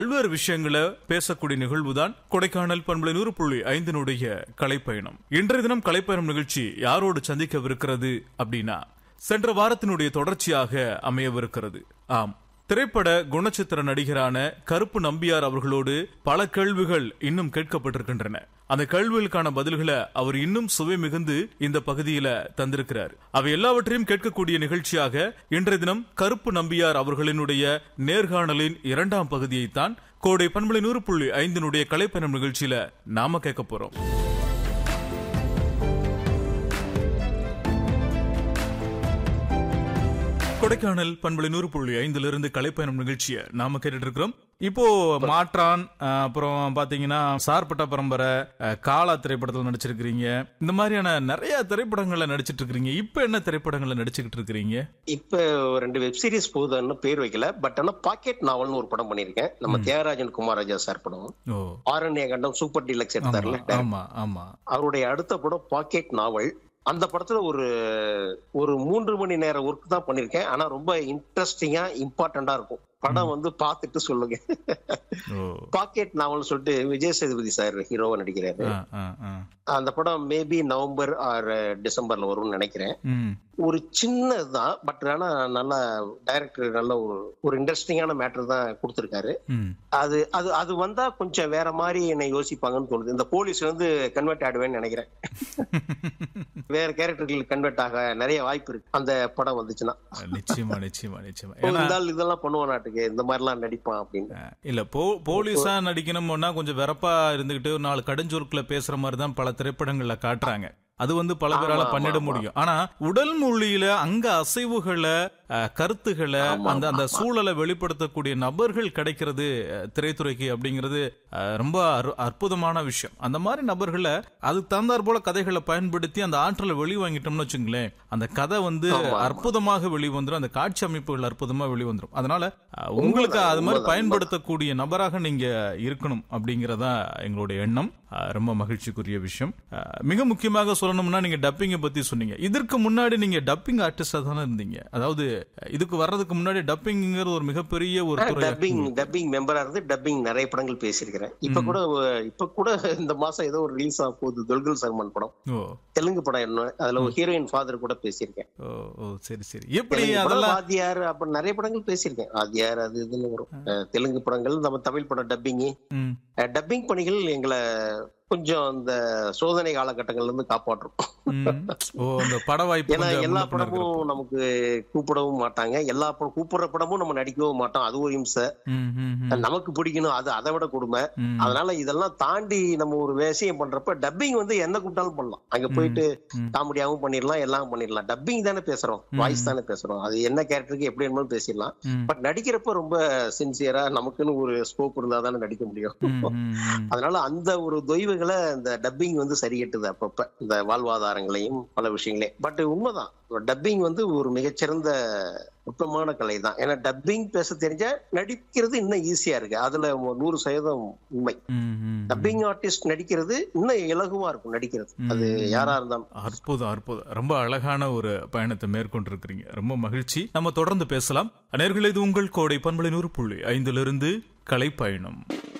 பல்வேறு விஷயங்களை பேசக்கூடிய நிகழ்வுதான் கொடைக்கானல் பண்பலை நூறு புள்ளி ஐந்தினுடைய கலைப்பயணம் இன்றைய தினம் கலைப்பயணம் நிகழ்ச்சி யாரோடு சந்திக்கவிருக்கிறது அப்படின்னா சென்ற வாரத்தினுடைய தொடர்ச்சியாக அமையவிருக்கிறது ஆம் திரைப்பட குணச்சித்திர நடிகரான கருப்பு நம்பியார் அவர்களோடு பல கேள்விகள் இன்னும் கேட்கப்பட்டிருக்கின்றன அந்த கேள்விகளுக்கான பதில்களை அவர் இன்னும் சுவை மிகுந்து இந்த பகுதியில தந்திருக்கிறார் அவை எல்லாவற்றையும் கேட்கக்கூடிய நிகழ்ச்சியாக இன்றைய தினம் கருப்பு நம்பியார் அவர்களினுடைய நேர்காணலின் இரண்டாம் பகுதியைத்தான் கோடை பண்பலை நூறு புள்ளி ஐந்தினுடைய கலைப்பயணம் நிகழ்ச்சியில நாம கேட்க போறோம் கொடைக்கானல் பண்பலை நூறு புள்ளி ஐந்துல இருந்து கலைப்பயணம் நிகழ்ச்சியை நாம கேட்டுட்டு இருக்கிறோம் இப்போ மாற்றான் அஹ், அப்புறம் பாத்தீங்கன்னா சார்பட்ட பரம்பரை அஹ், காலா திரைப்படத்தில் நடிச்சிருக்கிறீங்க இந்த மாதிரியான நிறைய திரைப்படங்கள்ல நடிச்சிட்டு இருக்கிறீங்க இப்ப என்ன திரைப்படங்கள்ல நடிச்சுக்கிட்டு இருக்கிறீங்க இப்ப ரெண்டு வெப் சீரிஸ் போகுதுன்னு பேர் வைக்கல பட் ஆனா பாக்கெட் நாவல்னு ஒரு படம் பண்ணிருக்கேன் நம்ம தியாகராஜன் குமாரராஜா சார் படம் ஓ ஆரண்ய கண்டம் சூப்பர் டீலக்ஸ் எடுத்தாருல ஆமா ஆமா அவருடைய அடுத்த படம் பாக்கெட் நாவல் அந்த படத்துல ஒரு ஒரு மூன்று மணி நேர ஒர்க் தான் பண்ணிருக்கேன் ஆனா ரொம்ப இன்ட்ரெஸ்டிங்கா இம்பார்ட்டண்டா இருக்கும் படம் வந்து பார்த்துட்டு சொல்லுங்க ஓ பாக்கெட் நாவல் சொல்லிட்டு விஜய் சேதுபதி சார் ஹீரோவா நடிக்கிறாரு ஆ, ஆ, ஆ. அந்த படம் மேபி நவம்பர் ஆர் டிசம்பர்ல வரும்னு நினைக்கிறேன் ம் ஒரு சின்னதுதான் பட் ஆனா நல்லா டைரக்டர் நல்ல ஒரு ஒரு இன்ட்ரெஸ்டிங்கான மேட்டர் தான் கொடுத்துருக்காரு ம் அது அது அது வந்தா கொஞ்சம் வேற மாதிரி என்னை யோசிப்பாங்கன்னு தோணுது இந்த போலீஸ் வந்து கன்வெர்ட் ஆடுவேன்னு நினைக்கிறேன் வேற கேரக்டர்கள் கன்வெர்ட் ஆக நிறைய வாய்ப்பு இருக்கு அந்த படம் வந்துச்சுன்னா நிச்சயமா நிச்சயமா நிச்சயமா ஓ, ஏன்னா இந்த ஆள் இதெல்லாம் பண்ணுவான் நாட்டுக்கு இந்த மாதிரிலாம் நடிப்பான் அப்படின்னு அஹ், இல்ல போ போலீஸா நடிக்கணும்னா கொஞ்சம் வெறப்பா இருந்துகிட்டு ஒரு நாலு கடுஞ்சொற்களை பேசுற மாதிரி தான் பல திரைப்படங்கள்ல காட்டுறாங்க அது வந்து பல பேரால ஆமா, பண்ணிட ஆமா, முடியும் ஆனா உடல் மொழியில அங்க அசைவுகளை அஹ், கருத்துக்களை ஆமா, அந்த அந்த ஆமா. சூழலை வெளிப்படுத்தக்கூடிய நபர்கள் கிடைக்கிறது அஹ், திரைத்துறைக்கு அப்படிங்கிறது அஹ், ரொம்ப அற்பு- அற்புதமான விஷயம் அந்த மாதிரி நபர்களை அதுக்கு தகுந்தாற் போல கதைகளை பயன்படுத்தி அந்த ஆற்றலை வெளிவாங்கிட்டோம்னு வச்சுங்களேன் அந்த கதை வந்து ஆமா, ஆமா. அற்புதமாக வெளிவந்துரும் அந்த காட்சி அமைப்புகள் அற்புதமா வெளிவந்துரும் அதனால அஹ், உங்களுக்கு உண்மைதான், அது மாதிரி உண்மைதான், பயன்படுத்தக்கூடிய நபராக நீங்க இருக்கணும் அப்படிங்கறதா எங்களுடைய எண்ணம் அஹ், ரொம்ப மகிழ்ச்சிக்குரிய விஷயம் அஹ், மிக முக்கியமாக சொல்லணும்னா நீங்க டப்பிங்கை பத்தி சொன்னீங்க இதற்கு முன்னாடி நீங்க டப்பிங் ஆர்டிஸ்டா தானே இருந்தீங்க அதாவது அஹ், இதுக்கு வர்றதுக்கு முன்னாடி டப்பிங்கிறது ஒரு மிகப்பெரிய ஒரு துறை டப்பிங் டப்பிங் மெம்பரா இருந்து டப்பிங் நிறைய படங்கள் பேசியிருக்கிறேன் இப்ப கூட ஒ- இப்ப கூட இந்த மாசம் ஏதோ ஒரு ரிலீஸ் ஆக போகுது துல்கல் சல்மான் படம் ஓ தெலுங்கு படம் என்ன அதுல ஒரு ஹீரோயின் ஃபாதர் கூட பேசியிருக்கேன் ஓ ஓ சரி சரி எப்படி தெலுங்கு படம், அதெல்லாம் வாத்தியார் அப்ப நிறைய படங்கள் பேசியிருக்கேன் வாத்தியார் அது இதுன்னு வரும் அஹ், தெலுங்கு படங்கள் நம்ம தமிழ் படம் டப்பிங் ம், டப்பிங் பணிகள் எங்களை கொஞ்சம் இந்த சோதனை காலகட்டங்கள்ல இருந்து காப்பாற்றும் ம். ஓ அந்த பட வாய்ப்பு ஏன்னா கொஞ்சம் எல்லா முன்ன பின்ன இருக்கிறப்போ. படமும் நமக்கு கூப்பிடவும் மாட்டாங்க எல்லா படம் கூப்பிடுற படமும் நம்ம நடிக்கவும் மாட்டோம் அது ஒரு இம்சை ம், ம், ம், நமக்கு பிடிக்கணும் அது அதை விட கொடுமை ம். அதனால இதெல்லாம் தாண்டி நம்ம ஒரு விஷயம் பண்றப்ப டப்பிங் வந்து என்ன கூப்பிட்டாலும் பண்ணலாம் அங்க போயிட்டு ம். காமெடியாவும் பண்ணிடலாம் எல்லாம் பண்ணிடலாம் டப்பிங் தானே பேசுறோம் வாய்ஸ் தானே பேசுறோம் அது என்ன கேரக்டருக்கு எப்படி வேணுமாலும் பேசிடலாம் ம். பட் நடிக்கிறப்ப ரொம்ப சின்சியரா நமக்குன்னு ஒரு ஸ்கோப் இருந்தா தானே நடிக்க முடியும் ம், ம், ம். அதனால அந்த ஒரு தொய்வுகளை இந்த டப்பிங் வந்து சரி கட்டுது அப்பப்ப இந்த வாழ்வாதாரங்களையும் பல விஷயங்களையும் பட் உண்மைதான் டப்பிங் வந்து ஒரு மிகச்சிறந்த நுட்பமான கலை தான் ஏன்னா டப்பிங் பேச தெரிஞ்சா நடிக்கிறது இன்னும் ஈஸியா இருக்கு அதுல நூறு சதவீதம் உண்மை ம், ம். டப்பிங் ஆர்டிஸ்ட் நடிக்கிறது இன்னும் இலகுவா இருக்கும் நடிக்கிறது அது யாரா இருந்தாலும் அற்புதம் அற்புதம் ரொம்ப அழகான ஒரு பயணத்தை மேற்கொண்டிருக்கிறீங்க ரொம்ப மகிழ்ச்சி நம்ம தொடர்ந்து பேசலாம் நேயர்களே இது உங்கள் கோடை பண்பலை நூறு புள்ளி ஐந்திலிருந்து கலை பயணம்